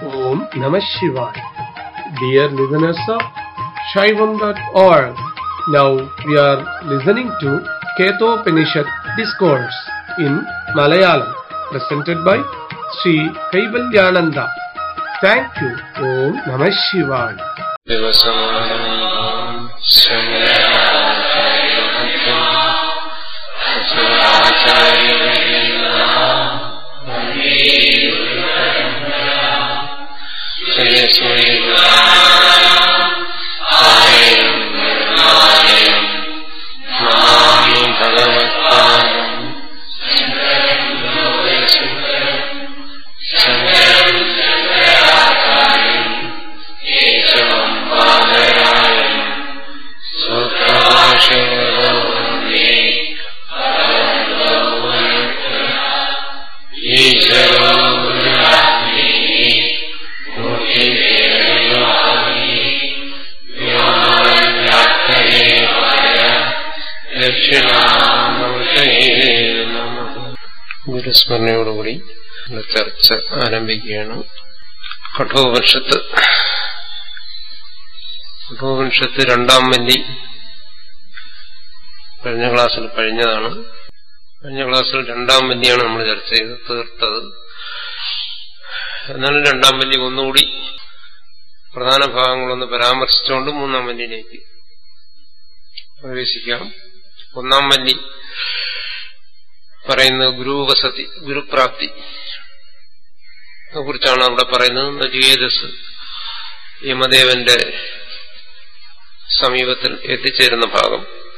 Om Namah Shivaya. Dear listeners of Shaivam.org, now we are listening to Ketopanishad Discourse in Malayalam, presented by Sri Kaivalyananda. Thank you. Om Namah Shivaya. ദിവസമാനം Namami ഭഗവത്പാദം ശങ്കരം ശങ്കരാചാര്യം കേശവം പാദരായം സുപ്രഭാഷവന്ദേ ഈശ്വരോ ഗുരുരാത്മേ മൂർത്തിദേവയോഹി വ്യോമവ്യാപ്തദേവായ ദക്ഷിണാമൂർത്തയേ നമഃ ഗുരുസ്മരണയോടുകൂടി ചർച്ച ആരംഭിക്കുകയാണ് കഠോപനിഷത്ത് കഠോപനിഷത്ത് രണ്ടാം വല്ലി കഴിഞ്ഞ ക്ലാസ്സിൽ കഴിഞ്ഞതാണ് കഴിഞ്ഞ ക്ലാസ്സിൽ രണ്ടാം വല്ലിയാണ് നമ്മൾ ചർച്ച ചെയ്ത് തീർത്തത് എന്നാലും രണ്ടാം വല്ലി ഒന്നുകൂടി പ്രധാന ഭാഗങ്ങളൊന്ന് പരാമർശിച്ചുകൊണ്ട് മൂന്നാം വല്ലിയിലേക്ക് പ്രവേശിക്കാം ഒന്നാം വല്ലി പറയുന്നത് ഗുരുവസതി ഗുരുപ്രാപ്തി കുറിച്ചാണ് അവിടെ പറയുന്നത് നചികേതസ് യമദേവന്റെ സമീപത്തിൽ എത്തിച്ചേരുന്ന ഭാഗം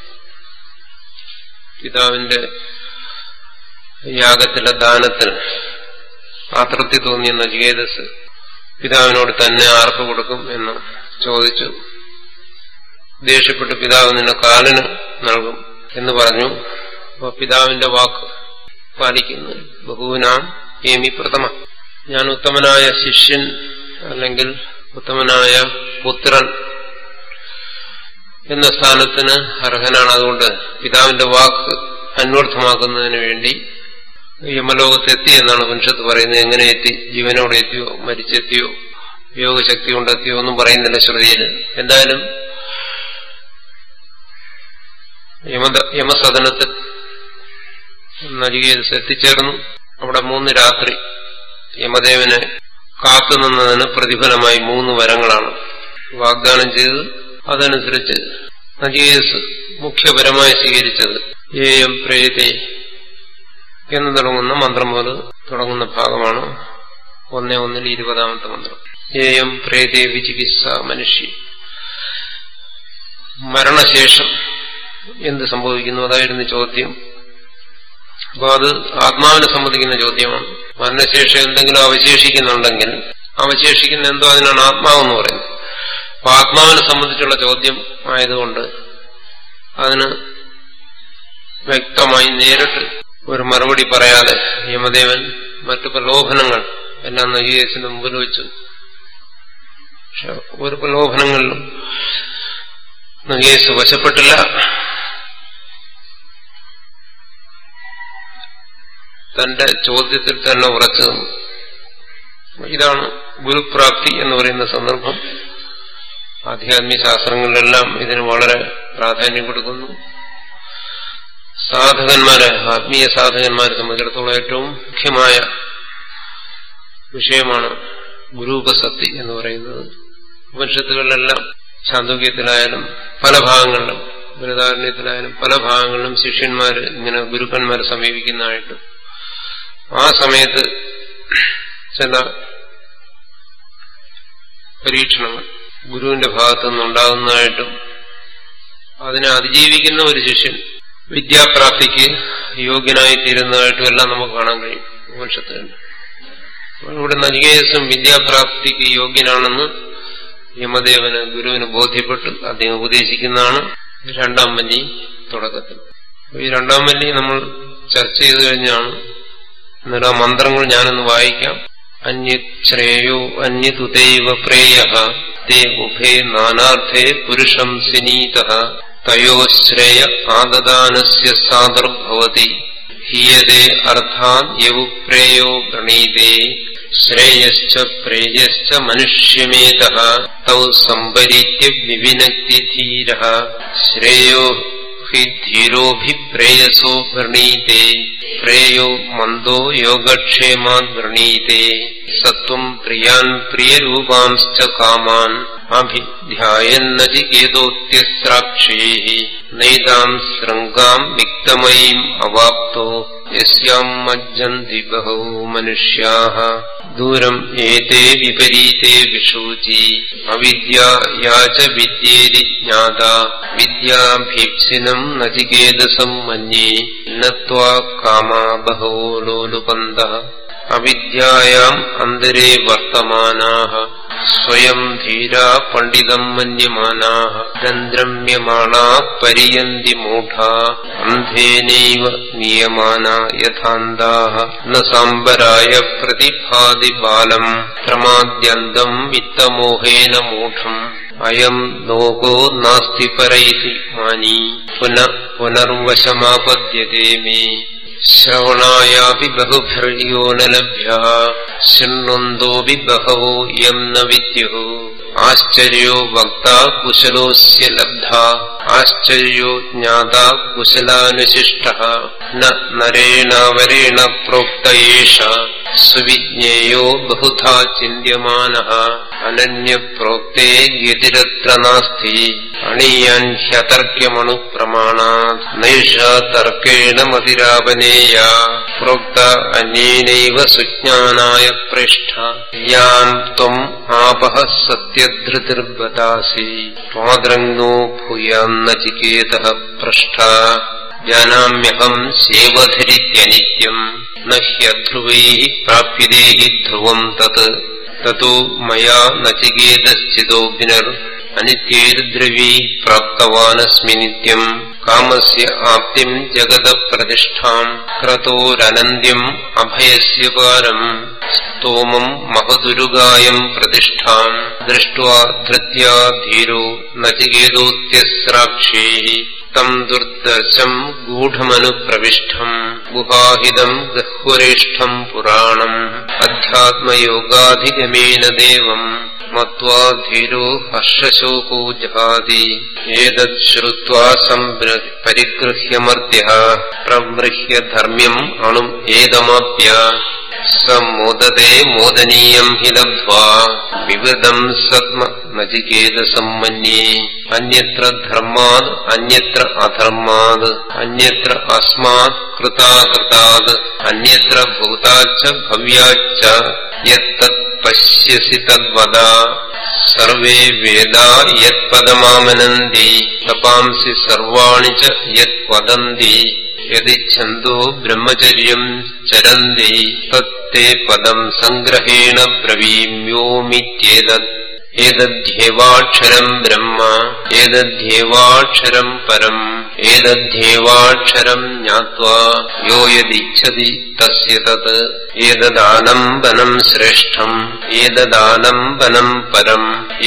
പിതാവിന്റെ യാഗത്തിലെ ദാനത്തിൽ ആതൃപ്തി തോന്നിയ നചികേതസ് പിതാവിനോട് തന്നെ ആർക്ക് കൊടുക്കും എന്ന് ചോദിച്ചു ദേഷ്യപ്പെട്ട് പിതാവ് നിന്നെ കാലിന് നൽകും എന്ന് പറഞ്ഞു അപ്പൊ പിതാവിന്റെ വാക്ക് പാലിക്കുന്നു ബഹുവിനാം ഏമി പ്രഥമ ഞാൻ ഉത്തമനായ ശിഷ്യൻ അല്ലെങ്കിൽ ഉത്തമനായ പുത്രൻ എന്ന സ്ഥാനത്തിന് അർഹനാണ് അതുകൊണ്ട് പിതാവിന്റെ വാക്ക് അന്വർത്ഥമാക്കുന്നതിന് വേണ്ടി യമലോകത്ത് എത്തി എന്നാണ് ഉപനിഷത്ത് പറയുന്നത് എങ്ങനെ എത്തി ജീവനോടെ എത്തിയോ മരിച്ചെത്തിയോ യോഗശക്തി കൊണ്ടെത്തിയോ ഒന്നും പറയുന്നില്ല ശ്രുതിയിൽ എന്തായാലും യമത യമസദനത്തിൽ നരികേതസ് എത്തിച്ചേർന്നു അവിടെ മൂന്ന് രാത്രി യമദേവനെ കാത്തുനിന്നതിന് പ്രതിഫലമായി മൂന്ന് വരങ്ങളാണ് വാഗ്ദാനം ചെയ്തത് അതനുസരിച്ച് നജികേസ് മുഖ്യപരമായി സ്വീകരിച്ചത് ഏയം പ്രേതേ എന്ന് തുടങ്ങുന്ന മന്ത്രം പോലെ തുടങ്ങുന്ന ഭാഗമാണ് ഒന്നേ ഒന്നിൽ ഇരുപതാമത്തെ മന്ത്രം ഏയം പ്രേതേ വിചികിത്സ മനുഷ്യ മരണശേഷം എന്ത് സംഭവിക്കുന്നു അതായിരുന്നു ചോദ്യം അപ്പൊ അത് ആത്മാവിനെ സംബന്ധിക്കുന്ന ചോദ്യമാണ് മരണശേഷം എന്തെങ്കിലും അവശേഷിക്കുന്നുണ്ടെങ്കിൽ അവശേഷിക്കുന്ന എന്തോ അതിനാണ് ആത്മാവെന്ന് പറയുന്നത് അപ്പൊ ആത്മാവിനെ സംബന്ധിച്ചുള്ള ചോദ്യം ആയതുകൊണ്ട് അതിന് വ്യക്തമായി നേരിട്ട് ഒരു മറുപടി പറയാതെ യമദേവൻ മറ്റു പ്രലോഭനങ്ങൾ എല്ലാം നജിയേസിന് മുമ്പിൽ വെച്ചു പക്ഷെ ഒരു പ്രലോഭനങ്ങളിലും നജിയേസ് വശപ്പെട്ടില്ല തന്റെ ചോദ്യത്തിൽ തന്നെ ഉറച്ചു നിന്നു ഇതാണ് ഗുരുപ്രാപ്തി എന്ന് പറയുന്ന സന്ദർഭം ആധ്യാത്മിക ശാസ്ത്രങ്ങളിലെല്ലാം ഇതിന് വളരെ പ്രാധാന്യം കൊടുക്കുന്നു സാധകന്മാരെ ആത്മീയ സാധകന്മാരെ സംബന്ധിച്ചിടത്തോളം ഏറ്റവും മുഖ്യമായ വിഷയമാണ് ഗുരുപസക്തി എന്ന് പറയുന്നത് ഉപനിഷത്തുകളിലെല്ലാം ചാന്തോക്യത്തിലായാലും പല ഭാഗങ്ങളിലും ബൃഹദാരണ്യത്തിലായാലും പല ഭാഗങ്ങളിലും ശിഷ്യന്മാര് ഇങ്ങനെ ഗുരുക്കന്മാരെ സമീപിക്കുന്നതായിട്ട് ആ സമയത്ത് ചില പരീക്ഷണങ്ങൾ ഗുരുവിന്റെ ഭാഗത്തു നിന്നുണ്ടാകുന്നതായിട്ടും അതിനെ അതിജീവിക്കുന്ന ഒരു ശിഷ്യൻ വിദ്യാപ്രാപ്തിക്ക് യോഗ്യനായി തീരുന്നതായിട്ടും എല്ലാം നമുക്ക് കാണാൻ കഴിയും വംശത്തിൽ ഇവിടെ നജികേസും വിദ്യാപ്രാപ്തിക്ക് യോഗ്യനാണെന്ന് യമദേവന് ഗുരുവിന് ബോധ്യപ്പെട്ട് അദ്ദേഹം ഉപദേശിക്കുന്നതാണ് രണ്ടാം വല്ലി തുടക്കത്തിൽ ഈ രണ്ടാം വല്ലി നമ്മൾ ചർച്ച ചെയ്തു കഴിഞ്ഞാണ് എന്നിട്ട് ആ മന്ത്രങ്ങൾ ഞാനൊന്ന് വായിക്കാം അന്യശ്രേയോ അന്യതുദൈവ പ്രേയ തേ ഉഭേ നാനാർത്ഥേ പുരുഷം സിനീത തയോശ്രേയ ആദദാനസ്യ സാദർഭവതി ഹീയതേ അർത്ഥാൻ യവുപ്രേയോ പ്രണീതേ ശ്രേയശ്ച പ്രേയശ്ച മനുഷ്യമേത തൗ സംപരീത്യ വിവിനക്തി ധീര ശ്രേയോ ഹി ധീരോഭിപ്രേയസോ വൃണീത്തെ ശ്രേയോ മന്ദോ യോഗക്ഷേമാൻ വൃണീത്തെ സത്വം പ്രിയാൻ പ്രിയരൂപാംശ്ച കാമാൻ അഭിധ്യായന്നചികേതോത്യസ്രാക്ഷേ നൈതാം ശൃംഗാം വിക്തമയീം അവാപ്തോ യസ്യാം മജ്ജന്തി ബഹവോ മനുഷ്യാः ദൂരം ഏതേ വിപരീതേ വിഷൂചി അവിദ്യായാ ച വിദ്യേരി ജ്ഞാത വിദ്യാഭീപ്സിനം നചികേതസം മന്യേ നത്വാ കാമാ ബഹവോ ലോലുപന്തഃ അവിദ്യായാം അന്തരേ വർത്തമാനാः സ്വയം ധീരാ പണ്ഡിതം മന്യമാനാः ദന്ദ്രമ്യമാണാ പരിയന്തി മൂഢാ അന്ധേനൈവ നിയമാനാ യഥാന്താः ന സാമ്പരായ പ്രതിഭാതി ബാലം പ്രമാദ്യന്തം വിത്തമോഹേന മൂഢം അയം ലോകോ നാസ്തി പരൈതി മാനി പുന പുനർവശമാപദ്യത്തെ മേ ശ്രവണായാപി ബഹുഭിർയോ ന ലഭ്യ ശൃണ്വന്തോപി ബഹവോ യം ന വിദ്യുഃ ആശ്ചര്യോ വക്ത കുശലോസ്യ ലബ്ധ ആശ്ചര്യോ ജ്ഞാത കുശലാനുശിഷ്ട ന നരേണാവരേണ പ്രോക്ത ഏഷ സുവിജ്ഞേയോ ബഹുധാ ചിന്യമാന അനന്യപ്രോക്തേ ഗതിരത്ര നാസ്തി അണീയാൻ ഹ്യതർക്യമണു പ്രമാണാത് നൈഷ തർക്കേണ മതിരാപനേയ പ്രോക്ത അന്യേനൈവ സുജ്ഞാനായ പൃഷ്ഠ യാം ത്വം ആപഹ സത്യധൃതിർവദാസി ത്വാദ്രംഗോ ഭൂയാന്ന ചികേത പൃഷ്ഠ ജാനാമ്യഹം സേവധരിത്യനിത്യം ന ഹ്യധ്രുവൈ പ്രാപ്യതേ ഹി ധ്രുവം തത് തतो മയാ നചികേതശ്ചിതോഗ്നിർ അനിത്യേർദ്രവീ പ്രാപ്തവാനസ്മി നിത്യം കാമസ്യ ആപ്തിം ജഗത പ്രതിഷ്ഠാം ക്രതോരനന്ത്യം അഭയസ്യ പാരം സ്തോമം മഹദുരുഗായം പ്രതിഷ്ഠാം ദൃഷ്ട്വാ ധൃത്യാ ധീരോ നചികേതോത്യസ്രാക്ഷേ തം ദുർദശം ഗൂഢമനുപ്രവിഷ്ടം ഗുഹാഹിതം ഗഹ്വരേഷ്ഠം പുരാണം അധ്യാത്മയോഗാധിഗമേന ദേവം മത്വാ ധീരോ ഹർഷശോകോ ജഹാതി ഏതത് ശ്രുത്വാ പരിഗൃഹ്യമർദ്യ പ്രവൃഹ്യ ധർമ്മ്യം അണും ഏതമാപ്യ സ മോദതേ മോദനീയം ഹി ലബ്ധ്വാ വിവൃതം സത്മ നചികേതസം മന്യേ അന്യത്ര ധർമാത് അന്യത്ര അധർമാത് അന്യത്ര അസ്മാത് കൃതാകൃതാത് അന്യത്ര ഭൂതാച്ച ഭവ്യാച്ച യത്തത് പശ്യസി തദ്വദ സർവേ വേദാ യത്പദമാമനന്തി തപാംസി സർവാണി ച യത് വദന്തി യതിച്ഛന്തോ ബ്രഹ്മചര്യം ചരന്തി തത്തേ പദം സംഗ്രഹേണ ബ്രവീമ്യോമിത്യേതത് ഏതധ്യേവാക്ഷരം ബ്രഹ്മ ഏതധ്യേവാക്ഷരം പരം ഏതധ്യേവാക്ഷരം ജ്ഞാത്വാ യോ യദിച്ഛതി തസ്യ തത് ഏതദാലംബനം ശ്രേഷ്ഠം ഏതദാലംബനം പരം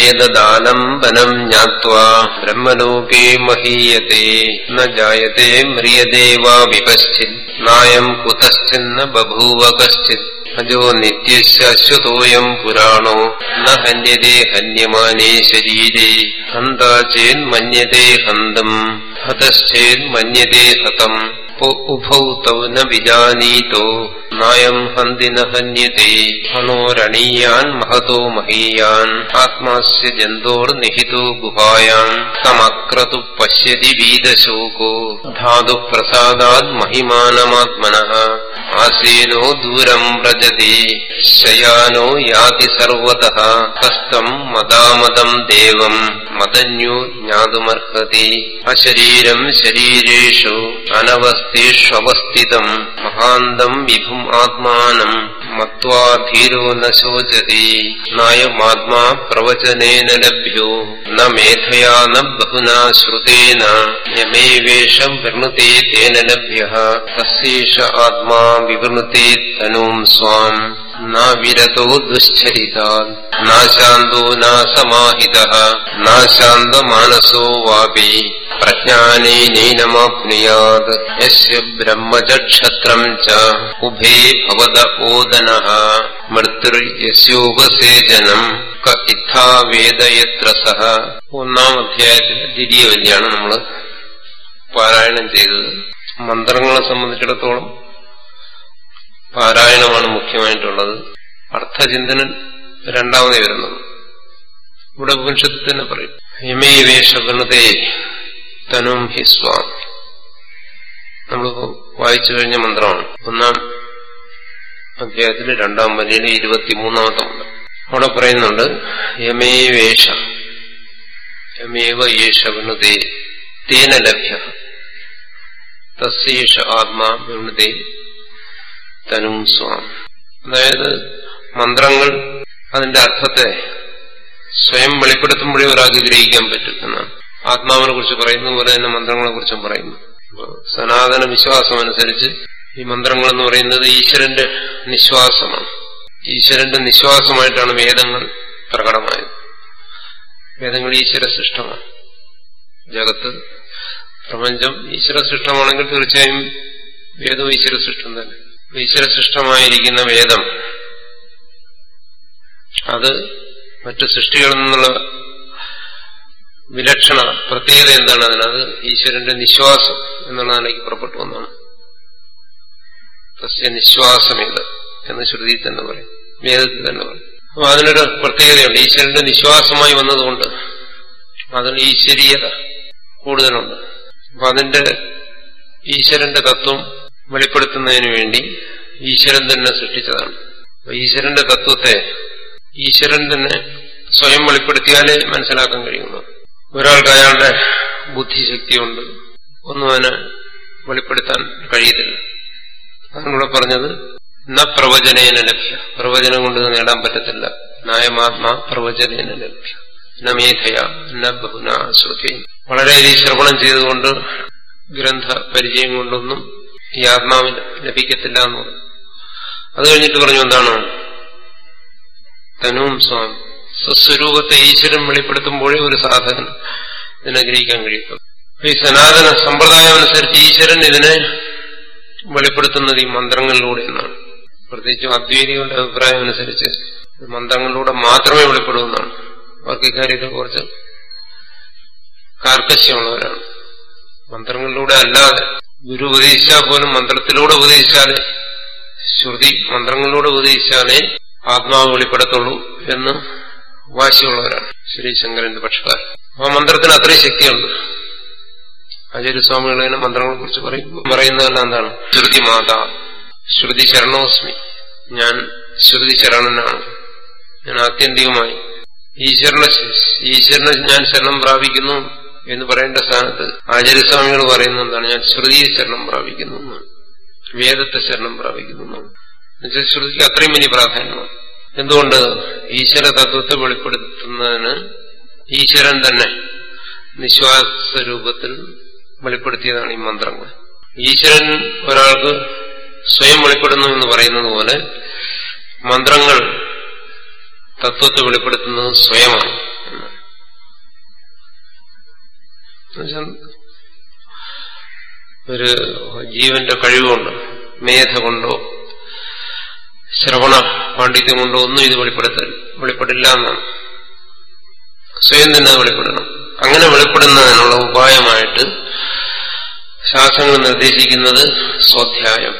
ഏതദാലംബനം ജ്ഞാത്വാ ബ്രഹ്മലോകേ മഹീയത്തെ ന ജായത്തെ മ്രിയതേ വാ വികശ്ചിത് നായം കുതശ്ചിന്ന ബഭൂവ കശ്ചിത് അജോ നിത്യശ്വതോയം പുരാണോ ന ഹന്യതേ ഹന്യമാനേ ശരീരേ ഹന്താ ചേന്മന്യതേ ഹന്തം ഹതശ്ചേന്മന്യതേ ഹതം ഉഭൗ തൗ ന വിജാനീതോ നായം ഹന്തി ന ഹന്യത്തെ ഹണോരണീയാൻ മഹതോ മഹീയാൻ ആത്മാസ്യ ജന്തോർനിഹിതോ ഗുഹായാം തമക്രതു പശ്യതി വീതശോകോ ധാതു പ്രസാദാത് മഹിമാനമാത്മന ആസീനോ ദൂരം വ്രജതി ശയാനോ യാതി സർവതഃ കസ്തം മദാമദം ദേവം മദന്യോ ജ്ഞാതുമർഹതി അശരീരം ശരീരേഷു അനവസ്ഥേഷ്വസ്ഥിതം മഹാന്തം വിഭും ആത്മാനം മത്വാ ധീരോ ന ശോചതി നായമാത്മാ പ്രവചനേന ലഭ്യോ ന മേധയാ ന ബഹുനാ ശ്രുതേന യമേവേഷം വൃണുത്തെ തേന ലഭ്യ തസ്യേഷ ആത്മാ വിവൃണുത്തെ തനൂം സ്വാം ന വിരതോ ദുശ്ചരിതാൻ നാശാന്തോ നാസമാഹിത നാശാന്ത മാനസോ വാപി പ്രജ്ഞാനേനൈനമാപ്നുയാത് യസ്യ ബ്രഹ്മചക്ഷത്രം ച ഉഭേ ഭവത ഓദന മൃത്യുർ യസ്യോപസേചനം ക ഇത്ഥാ വേദയത്ര സഹ ഒന്നാം അധ്യായത്തിലെ ദ്വിതീയ വല്യാണ് നമ്മൾ പാരായണം ചെയ്തത് മന്ത്രങ്ങളെ സംബന്ധിച്ചിടത്തോളം പാരായണമാണ് മുഖ്യമായിട്ടുള്ളത് അർത്ഥചിന്തനൻ രണ്ടാമത് വരുന്നത് ഇവിടെ ഉപനിഷത്തിൽ തന്നെ പറയും യമേ വേഷഗണതേ തനും ഹി സ്വാം നമ്മൾ വായിച്ചു കഴിഞ്ഞ മന്ത്രമാണ് ഒന്നാം അധ്യായത്തിലെ രണ്ടാം വലിയുടെ ഇരുപത്തിമൂന്നാമത്തെ മന്ത്രം അവിടെ പറയുന്നുണ്ട് യമേ വേഷ യമേവ യേശ ഗണതേ തേന ലഭ്യ തസ്യേഷ ആത്മാ ഗണതേ തനും സ്വാം അതായത് മന്ത്രങ്ങൾ അതിന്റെ അർത്ഥത്തെ സ്വയം വെളിപ്പെടുത്തുമ്പോഴേ ഒരാൾക്ക് ഗ്രഹിക്കാൻ പറ്റും എന്നാണ് ആത്മാവിനെ കുറിച്ച് പറയുന്ന പോലെ തന്നെ മന്ത്രങ്ങളെ കുറിച്ചും പറയുന്നു സനാതന വിശ്വാസം അനുസരിച്ച് ഈ മന്ത്രങ്ങൾ എന്ന് പറയുന്നത് ഈശ്വരന്റെ നിശ്വാസമാണ് ഈശ്വരന്റെ നിശ്വാസമായിട്ടാണ് വേദങ്ങൾ പ്രകടമായത് വേദങ്ങൾ ഈശ്വര സൃഷ്ടമാണ് ജഗത്ത് പ്രപഞ്ചം ഈശ്വര സൃഷ്ടമാണെങ്കിൽ തീർച്ചയായും വേദവും ഈശ്വര സൃഷ്ടം തന്നെ ഈശ്വര സൃഷ്ടമായിരിക്കുന്ന വേദം അത് മറ്റു സൃഷ്ടികളിൽ നിന്നുള്ള വിലക്ഷണ പ്രത്യേകത എന്താണ് അതിനത് ഈശ്വരന്റെ നിശ്വാസം എന്നുള്ളതിലേക്ക് പുറപ്പെട്ടു വന്നാണ് തസ്യ നിശ്വാസമേത് എന്ന് ശ്രുതി തന്നെ പറയും വേദത്തിൽ തന്നെ പറയും അപ്പൊ അതിനൊരു പ്രത്യേകതയുണ്ട് ഈശ്വരന്റെ നിശ്വാസമായി വന്നതുകൊണ്ട് അതിന് ഈശ്വരീയത കൂടുതലുണ്ട് അപ്പൊ അതിന്റെ ഈശ്വരന്റെ തത്വം വെളിപ്പെടുത്തുന്നതിന് വേണ്ടി ഈശ്വരൻ തന്നെ സൃഷ്ടിച്ചതാണ് അപ്പൊ ഈശ്വരന്റെ തത്വത്തെ ഈശ്വരൻ തന്നെ സ്വയം വെളിപ്പെടുത്തിയാലേ മനസ്സിലാക്കാൻ കഴിയുന്നു ഒരാൾക്ക് അയാളുടെ ബുദ്ധിശക്തി കൊണ്ട് ഒന്നും അതിനെ വെളിപ്പെടുത്താൻ കഴിയത്തില്ല അതിനൂടെ പറഞ്ഞത് ന പ്രവചനേന ലഭ്യ പ്രവചനം കൊണ്ട് ഇത് നേടാൻ പറ്റത്തില്ല നായമാത്മാ പ്രവചനേന ലഭ്യ ന മേധയ ന ബഹുന ശ്രുതി വളരെയധികം ശ്രവണം ചെയ്തുകൊണ്ട് ഗ്രന്ഥ പരിചയം കൊണ്ടൊന്നും ഈ ആത്മാവിന് ലഭിക്കത്തില്ല എന്ന് പറഞ്ഞു അത് കഴിഞ്ഞിട്ട് പറഞ്ഞു എന്താണ് തനുവും സ്വാമി സ്വസ്വരൂപത്തെ ഈശ്വരൻ വെളിപ്പെടുത്തുമ്പോഴേ ഒരു സാധകൻ ഇതിനെ ഗ്രഹിക്കാൻ കഴിയും ഈ സനാതന സമ്പ്രദായം അനുസരിച്ച് ഈശ്വരൻ ഇതിനെ വെളിപ്പെടുത്തുന്നത് ഈ മന്ത്രങ്ങളിലൂടെ എന്നാണ് പ്രത്യേകിച്ചും അദ്വൈതികളുടെ അഭിപ്രായം അനുസരിച്ച് മന്ത്രങ്ങളിലൂടെ മാത്രമേ വെളിപ്പെടുന്നതാണ് അവർക്ക് ഇക്കാര്യത്തെ കുറിച്ച് കാർക്കശ്യമുള്ളവരാണ് മന്ത്രങ്ങളിലൂടെ അല്ലാതെ ഗുരു ഉപദേശിച്ചാൽ പോലും മന്ത്രത്തിലൂടെ ഉപദേശിച്ചാലേ ശ്രുതി മന്ത്രങ്ങളിലൂടെ ഉപദേശിച്ചാലേ ആത്മാവ് വെളിപ്പെടുത്തുള്ളൂ എന്ന് വാശിയുള്ളവരാണ് ശ്രീശങ്കരന്റെ പക്ഷക്കാർ ആ മന്ത്രത്തിന് അത്രയും ശക്തിയുണ്ട് ആചാര്യസ്വാമികളെ മന്ത്രങ്ങളെ കുറിച്ച് പറയുന്നതെല്ലാം എന്താണ് ശ്രുതി മാതാ ശ്രുതി ശരണോസ്മി ഞാൻ ശ്രുതി ശരണനാണ് ഞാൻ ആത്യന്തികമായി ഈശ്വരനെ ഈശ്വരനെ ഞാൻ ശരണം പ്രാപിക്കുന്നു എന്ന് പറയേണ്ട സ്ഥാനത്ത് ആചാര്യസ്വാമികൾ പറയുന്ന എന്താണ് ഞാൻ ശ്രുതിയെ ശരണം പ്രാപിക്കുന്നു എന്നാണ് വേദത്തെ ശരണം പ്രാപിക്കുന്നു എന്നാണ് എന്നുവെച്ചാൽ ശ്രുതിക്ക് അത്രയും വലിയ പ്രാധാന്യമാണ് എന്തുകൊണ്ട് ഈശ്വര തത്വത്തെ വെളിപ്പെടുത്തുന്നതിന് ഈശ്വരൻ തന്നെ നിശ്വാസ രൂപത്തിൽ വെളിപ്പെടുത്തിയതാണ് ഈ മന്ത്രങ്ങൾ ഈശ്വരൻ ഒരാൾക്ക് സ്വയം വെളിപ്പെടുന്നു എന്ന് പറയുന്നത് പോലെ മന്ത്രങ്ങൾ തത്വത്തെ വെളിപ്പെടുത്തുന്നത് സ്വയമാണ് ഒരു ജീവന്റെ കഴിവുകൊണ്ട് മേധ കൊണ്ടോ ശ്രവണ പാണ്ഡിത്യം കൊണ്ടോ ഒന്നും ഇത് വെളിപ്പെടുത്ത വെളിപ്പെടില്ല എന്നാണ് സ്വയം തന്നെ അത് വെളിപ്പെടണം അങ്ങനെ വെളിപ്പെടുന്നതിനുള്ള ഉപായമായിട്ട് ശാസ്ത്രങ്ങൾ നിർദ്ദേശിക്കുന്നത് സ്വാധ്യായം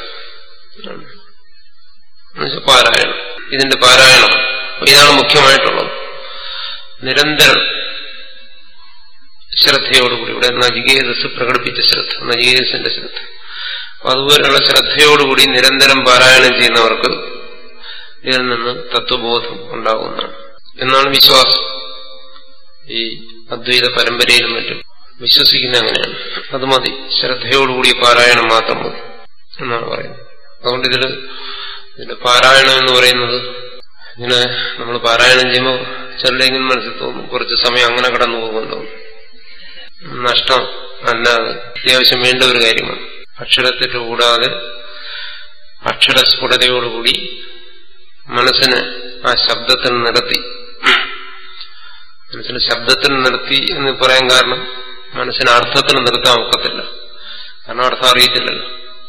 പാരായണം ഇതിന്റെ പാരായണം ഇതാണ് മുഖ്യമായിട്ടുള്ളത് നിരന്തരം ശ്രദ്ധയോടുകൂടി ഇവിടെ നജികേതസ് പ്രകടിപ്പിച്ച ശ്രദ്ധ നജികേതസിന്റെ ശ്രദ്ധ അപ്പൊ അതുപോലെയുള്ള ശ്രദ്ധയോടുകൂടി നിരന്തരം പാരായണം ചെയ്യുന്നവർക്ക് ഇതിൽ നിന്ന് തത്വബോധം ഉണ്ടാകുന്നതാണ് എന്നാണ് വിശ്വാസം ഈ അദ്വൈത പരമ്പരയിലും മറ്റും വിശ്വസിക്കുന്ന അങ്ങനെയാണ് അത് മതി ശ്രദ്ധയോടുകൂടി പാരായണം മാത്രം മതി എന്നാണ് പറയുന്നത് അതുകൊണ്ട് ഇതില് ഇതിന്റെ പാരായണം എന്ന് പറയുന്നത് ഇങ്ങനെ നമ്മൾ പാരായണം ചെയ്യുമ്പോൾ ചിലരെങ്കിലും മനസ്സിൽ തോന്നും കുറച്ച് സമയം അങ്ങനെ കടന്നു പോകുന്നുണ്ടോ നഷ്ടം അല്ലാതെ അത്യാവശ്യം വേണ്ട ഒരു കാര്യമാണ് അക്ഷരത്തെറ്റ് കൂടാതെ അക്ഷരസ്ഫുടതയോടുകൂടി മനസ്സിന് ആ ശബ്ദത്തിൽ നിർത്തി മനസ്സിന് ശബ്ദത്തിൽ നിർത്തി എന്ന് പറയാൻ കാരണം മനസ്സിന് അർത്ഥത്തിൽ നിർത്താൻ ഒക്കത്തില്ല കാരണം അർത്ഥം അറിയത്തില്ലല്ലോ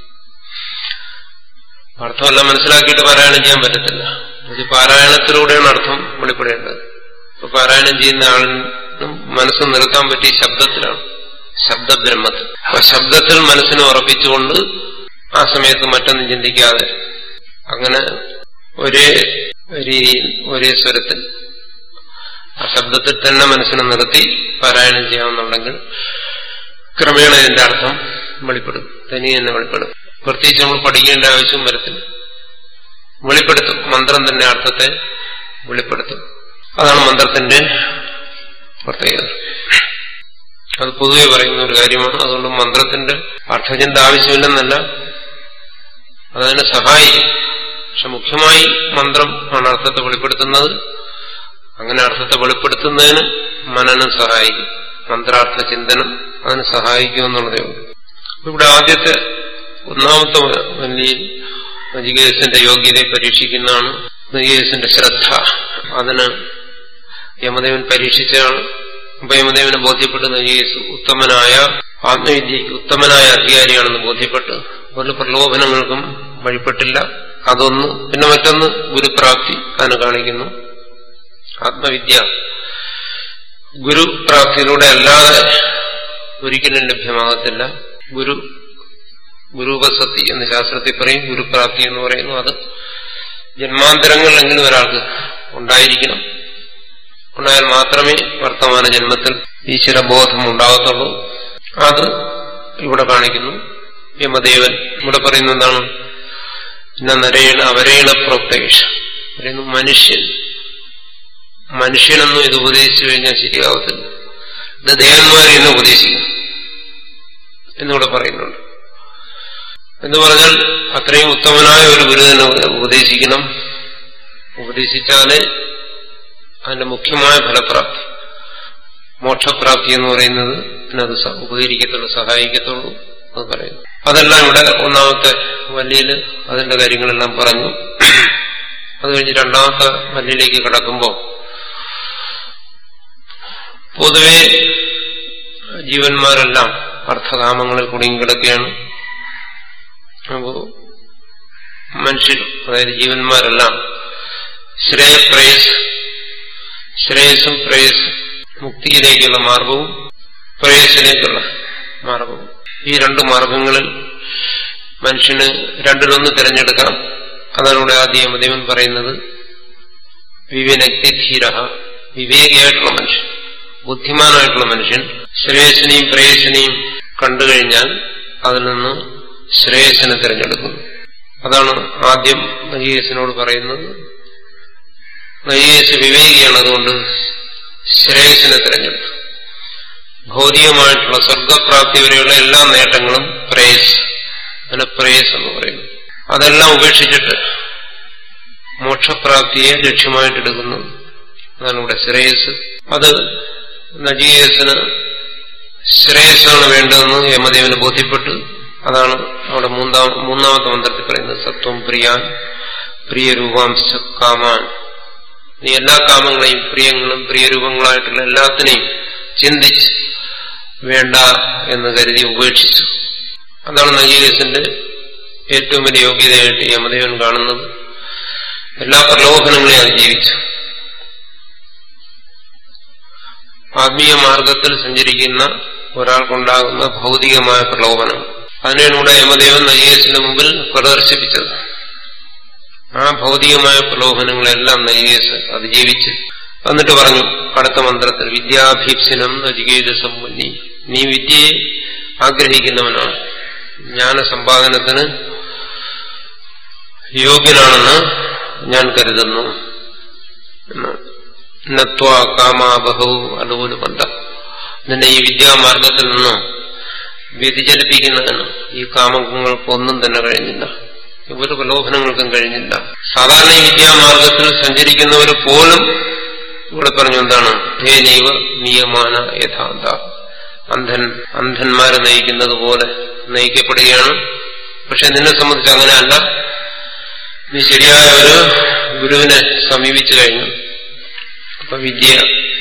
അർത്ഥമെല്ലാം മനസ്സിലാക്കിയിട്ട് പാരായണം ചെയ്യാൻ പറ്റത്തില്ല ഇത് പാരായണത്തിലൂടെയാണ് അർത്ഥം വെളിപ്പെടേണ്ടത് ഇപ്പൊ പാരായണം ചെയ്യുന്ന ആളിനും മനസ്സ് നിർത്താൻ പറ്റിയ ശബ്ദത്തിലാണ് ശബ്ദബ്രഹ്മത്തിൽ അപ്പൊ ശബ്ദത്തിൽ മനസ്സിനെ ഉറപ്പിച്ചുകൊണ്ട് ആ സമയത്ത് മറ്റൊന്നും ചിന്തിക്കാതെ അങ്ങനെ ഒരേ രീതിയിൽ ഒരേ സ്വരത്തിൽ ആ ശബ്ദത്തിൽ തന്നെ മനസ്സിനെ നിർത്തി പാരായണം ചെയ്യാമെന്നുണ്ടെങ്കിൽ ക്രമേണ ഇതിന്റെ അർത്ഥം വെളിപ്പെടും തനിയെ തന്നെ വെളിപ്പെടും പ്രത്യേകിച്ച് നമ്മൾ പഠിക്കേണ്ട ആവശ്യം വരത്തില്ല വെളിപ്പെടുത്തും മന്ത്രം തന്നെ അർത്ഥത്തെ വെളിപ്പെടുത്തും അതാണ് മന്ത്രത്തിന്റെ പ്രത്യേകത അത് പൊതുവെ പറയുന്ന ഒരു കാര്യമാണ് അതുകൊണ്ട് മന്ത്രത്തിന്റെ അർത്ഥചിന്ത ആവശ്യമില്ലെന്നല്ല അതതിനെ സഹായിക്കും പക്ഷെ മുഖ്യമായി മന്ത്രം ആണ് അർത്ഥത്തെ വെളിപ്പെടുത്തുന്നത് അങ്ങനെ അർത്ഥത്തെ വെളിപ്പെടുത്തുന്നതിന് മനനം സഹായിക്കും മന്ത്രാർത്ഥ ചിന്തനം അതിന് സഹായിക്കും എന്നുള്ളതേ ഉള്ളൂ ഇവിടെ ആദ്യത്തെ ഒന്നാമത്തെ വലിയ നജികേസിന്റെ യോഗ്യതയെ പരീക്ഷിക്കുന്നതാണ് നജികേസിന്റെ ശ്രദ്ധ അതിന് യമദേവൻ പരീക്ഷിച്ചതാണ് അപ്പൊ യമദേവനെ ബോധ്യപ്പെട്ട് നജികേസ് ഉത്തമനായ ആത്മവിദ്യയ്ക്ക് ഉത്തമനായ അധികാരിയാണെന്ന് ബോധ്യപ്പെട്ട് ഒരു പ്രലോഭനങ്ങൾക്കും വഴിപ്പെട്ടില്ല അതൊന്ന് പിന്നെ മറ്റൊന്ന് ഗുരുപ്രാപ്തി അതിന് കാണിക്കുന്നു ആത്മവിദ്യ ഗുരുപ്രാപ്തിയിലൂടെ അല്ലാതെ ഒരിക്കലും ലഭ്യമാകത്തില്ല ഗുരു ഗുരുപസത്തി എന്ന് ശാസ്ത്രത്തിൽ പറയും ഗുരുപ്രാപ്തി എന്ന് പറയുന്നു അത് ജന്മാന്തരങ്ങളിലെങ്കിലും ഒരാൾക്ക് ഉണ്ടായിരിക്കണം ഉണ്ടായാൽ മാത്രമേ വർത്തമാന ജന്മത്തിൽ ഈശ്വരബോധം ഉണ്ടാകത്തുള്ളൂ അത് ഇവിടെ കാണിക്കുന്നു യമദേവൻ ഇവിടെ പറയുന്ന എന്താണ് ഇന്ന നരേണ അവരേണ പ്രോക്തേഷ പറയുന്നു മനുഷ്യൻ മനുഷ്യനൊന്നും ഇത് ഉപദേശിച്ചു കഴിഞ്ഞാൽ ശരിയാവത്തില്ല ഇത് ദേവന്മാരെ എന്ന് ഉപദേശിക്കും എന്നിവിടെ പറയുന്നുണ്ട് എന്ന് പറഞ്ഞാൽ അത്രയും ഉത്തമനായ ഒരു ഗുരു തന്നെ ഉപദേശിക്കണം ഉപദേശിച്ചാലേ അതിന്റെ മുഖ്യമായ ഫലപ്രാപ്തി മോക്ഷപ്രാപ്തി എന്ന് പറയുന്നത് അത് ഉപകരിക്കത്തുള്ളൂ സഹായിക്കത്തുള്ളൂ അത് പറയുന്നു അതെല്ലാം ഇവിടെ ഒന്നാമത്തെ വല്ലിയില് അതിന്റെ കാര്യങ്ങളെല്ലാം പറഞ്ഞു അത് കഴിഞ്ഞ് രണ്ടാമത്തെ വല്ലിയിലേക്ക് കടക്കുമ്പോൾ പൊതുവെ ജീവന്മാരെല്ലാം അർത്ഥകാമങ്ങളിൽ കുടുങ്ങിക്കിടക്കുകയാണ് അപ്പോ മനുഷ്യർ അതായത് ജീവന്മാരെല്ലാം ശ്രേയപ്രേയസ് ശ്രേയസും പ്രേയസും മുക്തിയിലേക്കുള്ള മാർഗവും പ്രേയസിലേക്കുള്ള മാർഗവും ഈ രണ്ട് മാർഗങ്ങളിൽ മനുഷ്യന് രണ്ടിലൊന്ന് തിരഞ്ഞെടുക്കാം അതാണ് ഇവിടെ ആദ്യം ദേവൻ പറയുന്നത് വിവേനക്തിധീര വിവേകിയായിട്ടുള്ള മനുഷ്യൻ ബുദ്ധിമാനായിട്ടുള്ള മനുഷ്യൻ ശ്രേയസിനെയും പ്രേയസിനെയും കണ്ടുകഴിഞ്ഞാൽ അതിൽ നിന്ന് ശ്രേയസിനെ തിരഞ്ഞെടുക്കുന്നു അതാണ് ആദ്യം നജിയേസിനോട് പറയുന്നത് നജിയേസ് വിവേകിയാണ് അതുകൊണ്ട് ശ്രേയസിനെ തിരഞ്ഞെടുത്തു ഭൗതികമായിട്ടുള്ള സ്വർഗപ്രാപ്തി വരെയുള്ള എല്ലാ നേട്ടങ്ങളും പ്രേയസ് അതിനെ പ്രേയസ് എന്ന് പറയുന്നു അതെല്ലാം ഉപേക്ഷിച്ചിട്ട് മോക്ഷപ്രാപ്തിയെ ലക്ഷ്യമായിട്ടെടുക്കുന്നു അതാണ് ഇവിടെ ശ്രേയസ് അത് നജീയസിന് ശ്രേയസ്സാണ് വേണ്ടതെന്ന് യമദേവന് ബോധ്യപ്പെട്ടു അതാണ് അവിടെ മൂന്നാം മൂന്നാമത്തെ മന്ത്രത്തിൽ പറയുന്നത് സത്വം പ്രിയാൻ പ്രിയരൂപാംശ കാമാൻ നീ എല്ലാ കാമങ്ങളെയും പ്രിയങ്ങളും പ്രിയരൂപങ്ങളായിട്ടുള്ള എല്ലാത്തിനെയും ചിന്തിച്ച് വേണ്ട എന്ന് കരുതി ഉപേക്ഷിച്ചു അതാണ് നജീകസിന്റെ ഏറ്റവും വലിയ യോഗ്യതയായിട്ട് യമദേവൻ കാണുന്നത് എല്ലാ പ്രലോഭനങ്ങളെയും അതിജീവിച്ചു ആത്മീയ മാർഗത്തിൽ സഞ്ചരിക്കുന്ന ഒരാൾക്കുണ്ടാകുന്ന ഭൗതികമായ പ്രലോഭനം അതിനൂടെ യമദേവൻ നജീകസിന്റെ മുമ്പിൽ പ്രദർശിപ്പിച്ചത് ആ ഭൗതികമായ പ്രലോഭനങ്ങളെല്ലാം നജീകസ് അതിജീവിച്ച് എന്നിട്ട് പറഞ്ഞു അടുത്ത മന്ത്രത്തിൽ വിദ്യാഭീപ്സിനം നജികേത സമ്പന്നി നീ വിദ്യയെ ആഗ്രഹിക്കുന്നവനാണ് ജ്ഞാനസമ്പാദനത്തിന് യോഗ്യനാണെന്ന് ഞാൻ കരുതുന്നു നത്വ കാമാബഹു അതുപോലെ പണ്ട നിന്റെ ഈ വിദ്യാമാർഗത്തിൽ നിന്ന് വ്യതിചലിപ്പിക്കുന്നതിന് ഈ കാമങ്ങൾക്കൊന്നും തന്നെ കഴിഞ്ഞില്ല ഒരു പ്രലോഭനങ്ങൾക്കും കഴിഞ്ഞില്ല സാധാരണ ഈ വിദ്യാമാർഗത്തിൽ സഞ്ചരിക്കുന്നവർ പോലും ഇവിടെ പറഞ്ഞു എന്താണ് ഹേ നൈവ നിയമാന യഥാന്ത അന്ധൻ അന്ധന്മാരെ നയിക്കുന്നത് പോലെ നയിക്കപ്പെടുകയാണ് പക്ഷെ നിന്നെ സംബന്ധിച്ച് അങ്ങനെയല്ല നീ ശരിയായ ഒരു ഗുരുവിനെ സമീപിച്ചു കഴിഞ്ഞു അപ്പൊ വിദ്യ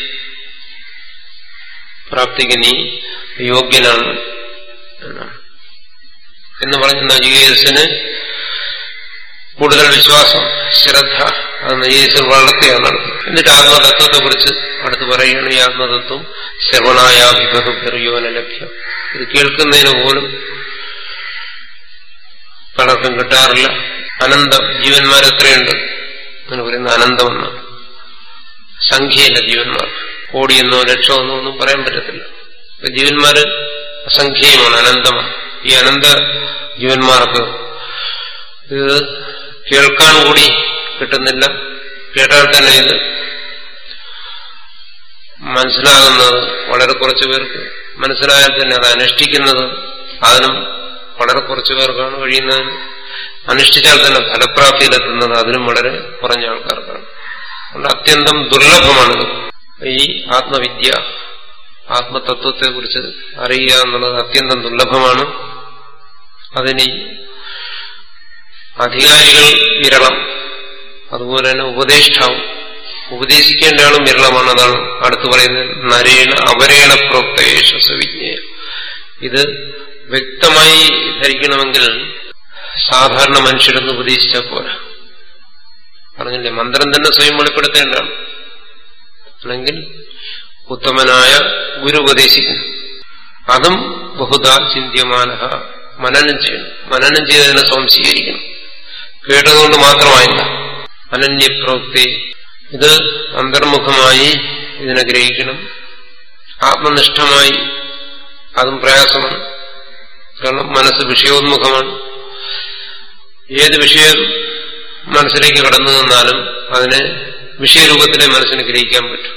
പ്രാപ്തിക്ക് നീ യോഗ്യനാണ് എന്നാണ് എന്ന് പറഞ്ഞ് നജികേതസിന് കൂടുതൽ വിശ്വാസം ശ്രദ്ധ അത് നജികേതസിൽ വളർത്തുകയാണ് നടത്തുന്നത് എന്നിട്ട് ആത്മതത്വത്തെ കുറിച്ച് അടുത്ത് പറയുകയാണ് ഈ ആത്മതത്വം ശ്രവണായാഭിബഹുർയോന ലഭ്യം ഇത് കേൾക്കുന്നതിന് പോലും പലർക്കും കിട്ടാറില്ല അനന്തം ജീവന്മാർ എത്രയുണ്ട് അങ്ങനെ പറയുന്ന അനന്തമെന്നാണ് സംഖ്യയില്ല ജീവന്മാർ കോടിയെന്നോ ലക്ഷമെന്നോ ഒന്നും പറയാൻ പറ്റത്തില്ല ഇപ്പൊ ജീവന്മാര് അസംഖ്യമാണ് അനന്തമാണ് ഈ അനന്ത ജീവന്മാർക്ക് ഇത് കേൾക്കാൻ കൂടി കിട്ടുന്നില്ല കേട്ടാൽ തന്നെ ഇത് മനസ്സിലാകുന്നത് വളരെ കുറച്ചു പേർക്ക് മനസ്സിലായാൽ തന്നെ അത് അനുഷ്ഠിക്കുന്നത് അതിനും വളരെ കുറച്ചു പേർക്കാണ് കഴിയുന്നതിന് അനുഷ്ഠിച്ചാൽ തന്നെ ഫലപ്രാപ്തിയിലെത്തുന്നത് അതിനും വളരെ കുറഞ്ഞ ആൾക്കാർക്കാണ് അതുകൊണ്ട് അത്യന്തം ദുർലഭമാണിത് ഈ ആത്മവിദ്യ ആത്മതത്വത്തെക്കുറിച്ച് അറിയുക എന്നുള്ളത് അത്യന്തം ദുർലഭമാണ് അതിന് അധികാരികൾ വിരളം അതുപോലെ തന്നെ ഉപദേഷ്ടാവും ഉപദേശിക്കേണ്ട ആളും വിരളമാണ് അതാണ് അടുത്ത് പറയുന്നത് നരേണ അപരേണ പ്രോക്തേഷ വിജ്ഞേയ ഇത് വ്യക്തമായി ധരിക്കണമെങ്കിൽ സാധാരണ മനുഷ്യരൊന്ന് ഉപദേശിച്ചാൽ പോരാ പറഞ്ഞില്ലേ മന്ത്രം തന്നെ സ്വയം വെളിപ്പെടുത്തേണ്ടതാണ് അല്ലെങ്കിൽ ഉത്തമനായ ഗുരു ഉപദേശിക്കുന്നു അതും ബഹുതാ ചിന്യമാന മനനം ചെയ്യണം മനനം ചെയ്തതിനെ സംശീകരിക്കണം കേട്ടതുകൊണ്ട് മാത്രമായില്ല അനന്യപ്രോക്തി ഇത് അന്തർമുഖമായി ഇതിനെ ഗ്രഹിക്കണം ആത്മനിഷ്ഠമായി അതും പ്രയാസമാണ് കാരണം മനസ്സ് വിഷയോന്മുഖമാണ് ഏത് വിഷയം മനസ്സിലേക്ക് കടന്നു നിന്നാലും അതിനെ വിഷയരൂപത്തിലെ മനസ്സിന് ഗ്രഹിക്കാൻ പറ്റും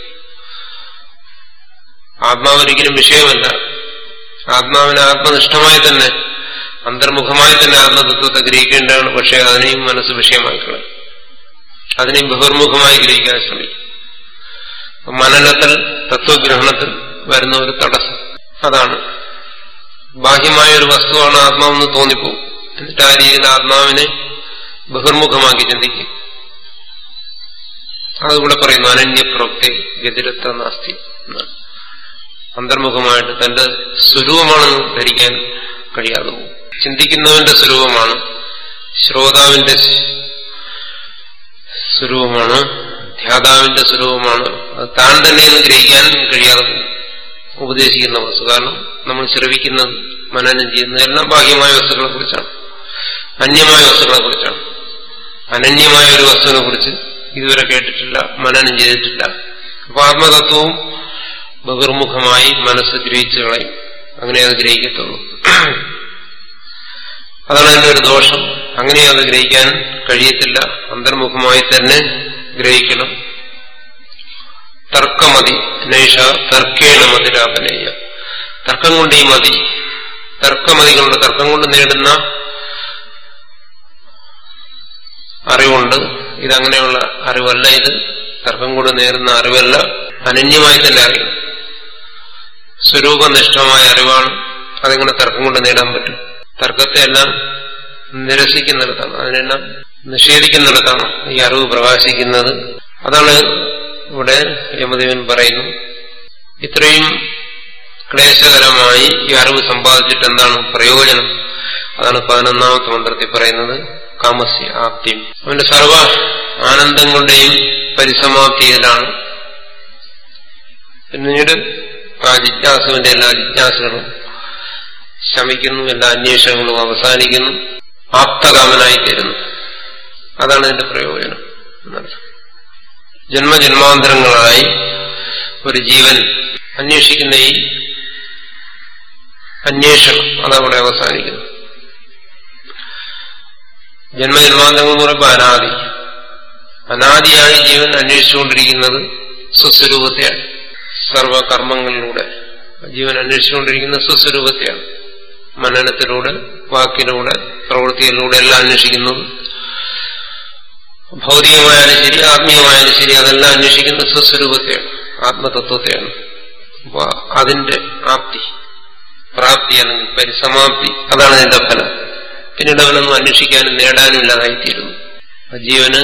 ആത്മാവൊരിക്കലും വിഷയമല്ല ആത്മാവിനെ ആത്മനിഷ്ഠമായി തന്നെ അന്തർമുഖമായി തന്നെ ആത്മതത്വത്തെ ഗ്രഹിക്കേണ്ടതാണ് പക്ഷെ അതിനെയും മനസ്സ് വിഷയമാക്കണം അതിനെയും ബഹിർമുഖമായി ഗ്രഹിക്കാൻ ശ്രമിക്കും മനനത്തിൽ തത്വഗ്രഹണത്തിൽ വരുന്ന ഒരു തടസ്സം അതാണ് ബാഹ്യമായ ഒരു വസ്തുവാണ് ആത്മാവെന്ന് തോന്നിപ്പോകും എന്നിട്ട് ആ രീതിയിൽ ആത്മാവിനെ ബഹിർമുഖമാക്കി ചിന്തിക്കും അതുകൂടെ പറയുന്നു അനന്യപ്രോക്തി ഗതിരത്ര നാസ്തി എന്നാണ് അന്തർമുഖമായിട്ട് തന്റെ സ്വരൂപമാണെന്ന് ധരിക്കാൻ കഴിയാതെ പോകും ചിന്തിക്കുന്നവന്റെ സ്വരൂപമാണ് ശ്രോതാവിന്റെ സ്വരൂപമാണ് ധ്യാതാവിന്റെ സ്വരൂപമാണ് അത് താൻ തന്നെയെന്ന് ഗ്രഹിക്കാൻ കഴിയാതെ പോകും ഉപദേശിക്കുന്ന വസ്തു കാരണം നമ്മൾ ശ്രവിക്കുന്നത് മനനം ചെയ്യുന്നത് എല്ലാം ബാഹ്യമായ വസ്തുക്കളെ കുറിച്ചാണ് അന്യമായ വസ്തുക്കളെ കുറിച്ചാണ് അനന്യമായ ഒരു വസ്തുവിനെ കുറിച്ച് ഇതുവരെ കേട്ടിട്ടില്ല മനനം ചെയ്തിട്ടില്ല അപ്പൊ ആത്മതത്വവും ബഹിർമുഖമായി മനസ്സ് ഗ്രഹിച്ചു കളയും അങ്ങനെ അത് ഗ്രഹിക്കത്തുള്ളൂ അതാണ് അതിന്റെ ഒരു ദോഷം അങ്ങനെ അത് ഗ്രഹിക്കാൻ കഴിയത്തില്ല അന്തർമുഖമായി തന്നെ ഗ്രഹിക്കണം തർക്കമതി നൈഷ തർക്കേണ മതിരാപനേയ തർക്കം കൊണ്ട് ഈ മതി തർക്കമതി കൊണ്ട് തർക്കം കൊണ്ട് നേടുന്ന അറിവുണ്ട് ഇതങ്ങനെയുള്ള അറിവല്ല ഇത് തർക്കം കൊണ്ട് നേരുന്ന അറിവല്ല അനന്യമായി തന്നെ അറിയും സ്വരൂപനിഷ്ഠമായ അറിവാണ് അതെങ്ങനെ തർക്കം കൊണ്ട് നേടാൻ പറ്റും തർക്കത്തെ എല്ലാം നിരസിക്കുന്നിടത്താണ് അതിനെല്ലാം നിഷേധിക്കുന്നിടത്താണ് ഈ അറിവ് പ്രകാശിക്കുന്നത് അതാണ് ഇവിടെ യമദേവൻ പറയുന്നു ഇത്രയും ക്ലേശകരമായി ഈ അറിവ് സമ്പാദിച്ചിട്ട് എന്താണ് പ്രയോജനം അതാണ് പതിനൊന്നാമത്തെ മന്ത്രത്തിൽ പറയുന്നത് കാമസ്യ ആപ്തിയും അവന്റെ സർവ ആനന്ദങ്ങളുടെയും പരിസമാപ്തിയിലാണ് പിന്നീട് ആ ജിജ്ഞാസുവിന്റെ എല്ലാ ജിജ്ഞാസുകളും ശമിക്കുന്നു എല്ലാ അന്വേഷണങ്ങളും അവസാനിക്കുന്നു ആപ്തകാമനായി തീരുന്നു അതാണ് ഇതിന്റെ പ്രയോജനം എന്നർത്ഥം ജന്മജന്മാന്തരങ്ങളായി ഒരു ജീവൻ അന്വേഷിക്കുന്ന ഈ അന്വേഷണം അതവിടെ അവസാനിക്കുന്നു ജന്മജന്മാന്തരങ്ങൾ എന്ന് പറയുമ്പോൾ അനാദി അനാദിയായി ജീവൻ അന്വേഷിച്ചുകൊണ്ടിരിക്കുന്നത് സ്വസ്വരൂപത്തെയാണ് സർവകർമ്മങ്ങളിലൂടെ ജീവൻ അന്വേഷിച്ചുകൊണ്ടിരിക്കുന്ന സ്വസ്വരൂപത്തെയാണ് മനനത്തിലൂടെ വാക്കിലൂടെ പ്രവൃത്തിയിലൂടെ എല്ലാം അന്വേഷിക്കുന്നത് ഭൗതികമായാലും ശരി ആത്മീയമായാലും ശരി അതെല്ലാം അന്വേഷിക്കുന്ന സ്വസ്വരൂപത്തെയാണ് ആത്മതത്വത്തെയാണ് അപ്പൊ അതിന്റെ ആപ്തി പ്രാപ്തി അല്ലെങ്കിൽ പരിസമാപ്തി അതാണ് ഇതിന്റെ ഫലം പിന്നീട് അവനൊന്നും അന്വേഷിക്കാനും നേടാനും ഇല്ലാതായിത്തീരുന്നു ജീവന്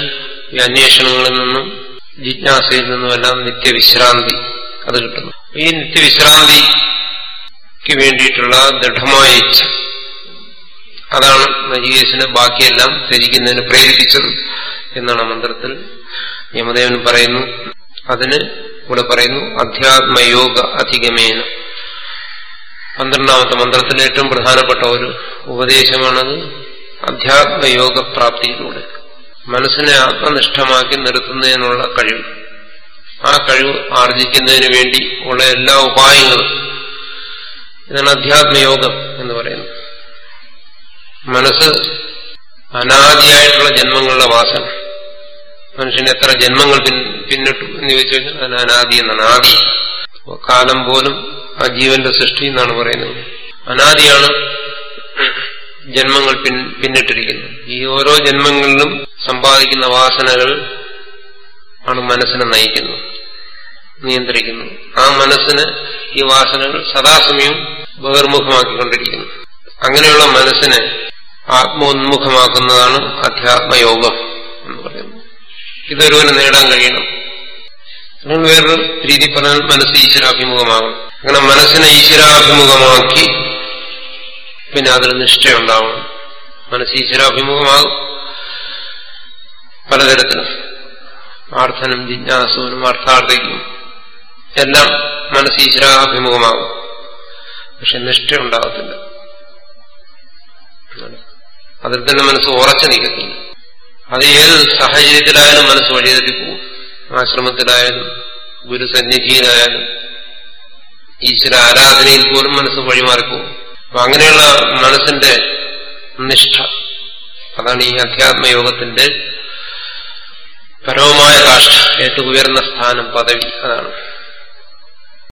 ഈ അന്വേഷണങ്ങളിൽ നിന്നും ജിജ്ഞാസയിൽ നിന്നുമെല്ലാം നിത്യവിശ്രാന്തി അത് കിട്ടുന്നു ഈ നിത്യവിശ്രാന്തിക്ക് വേണ്ടിയിട്ടുള്ള ദൃഢമായ ഇച്ഛ അതാണ് നജികേശനെ ബാക്കിയെല്ലാം ത്യജിക്കുന്നതിന് പ്രേരിപ്പിച്ചത് എന്നാണ് മന്ത്രത്തിൽ യമദേവൻ പറയുന്നു അതിന് ഇവിടെ പറയുന്നു അധ്യാത്മയോഗ അധികമേന പന്ത്രണ്ടാമത്തെ മന്ത്രത്തിലെ ഏറ്റവും പ്രധാനപ്പെട്ട ഒരു ഉപദേശമാണത് അധ്യാത്മയോഗ പ്രാപ്തിയിലൂടെ മനസ്സിനെ ആത്മനിഷ്ഠമാക്കി നിർത്തുന്നതിനുള്ള കഴിവ് ആ കഴിവ് ആർജിക്കുന്നതിന് വേണ്ടി ഉള്ള എല്ലാ ഉപായങ്ങളും ഇതാണ് അധ്യാത്മയോഗം എന്ന് പറയുന്നത് മനസ്സ് അനാദിയായിട്ടുള്ള ജന്മങ്ങളുടെ വാസന മനുഷ്യന് എത്ര ജന്മങ്ങൾ പിന്നിട്ടു എന്ന് ചോദിച്ചു കഴിഞ്ഞാൽ അതിന് അനാദി എന്നാണ് ആദി കാലം പോലും ആ ജീവന്റെ സൃഷ്ടി എന്നാണ് പറയുന്നത് അനാദിയാണ് ജന്മങ്ങൾ പിൻ പിന്നിട്ടിരിക്കുന്നത് ഈ ഓരോ ജന്മങ്ങളിലും സമ്പാദിക്കുന്ന വാസനകൾ ആണ് മനസ്സിനെ നയിക്കുന്നത് നിയന്ത്രിക്കുന്നത് ആ മനസ്സിന് ഈ വാസനകൾ സദാസമയവും ബഹിർമുഖമാക്കിക്കൊണ്ടിരിക്കുന്നു അങ്ങനെയുള്ള മനസ്സിനെ ആത്മോന്മുഖമാക്കുന്നതാണ് അധ്യാത്മയോഗം എന്ന് പറയുന്നത് ഇതൊരുവന് നേടാൻ കഴിയണം അല്ലെങ്കിൽ വേറൊരു രീതി പറഞ്ഞാൽ മനസ്സ് ഈശ്വരാഭിമുഖമാകണം അങ്ങനെ മനസ്സിനെ ഈശ്വരാഭിമുഖമാക്കി പിന്നെ അതിൽ നിഷ്ഠയുണ്ടാവണം മനസ്സ് ഈശ്വരാഭിമുഖമാകും പലതരത്തിലും ആർത്ഥനും ജിജ്ഞാസുവിനും അർത്ഥാർത്ഥിക്കും എല്ലാം മനസ്സ് ഈശ്വരാഭിമുഖമാകും പക്ഷെ നിഷ്ഠ ഉണ്ടാകത്തില്ല അതിൽ തന്നെ മനസ്സ് ഉറച്ചു നിൽക്കത്തില്ല അത് ഏത് സാഹചര്യത്തിലായാലും മനസ്സ് വഴിതെറ്റിപ്പോവും ആശ്രമത്തിലായാലും ഗുരുസന്നിധിയിലായാലും ഈശ്വര ആരാധനയിൽ പോലും മനസ്സ് വഴിമാറിപ്പോവും അപ്പൊ അങ്ങനെയുള്ള മനസ്സിന്റെ നിഷ്ഠ അതാണ് ഈ അധ്യാത്മയോഗത്തിന്റെ പരമമായ കാഷ്ട ഏറ്റവും ഉയർന്ന സ്ഥാനം പദവി അതാണ്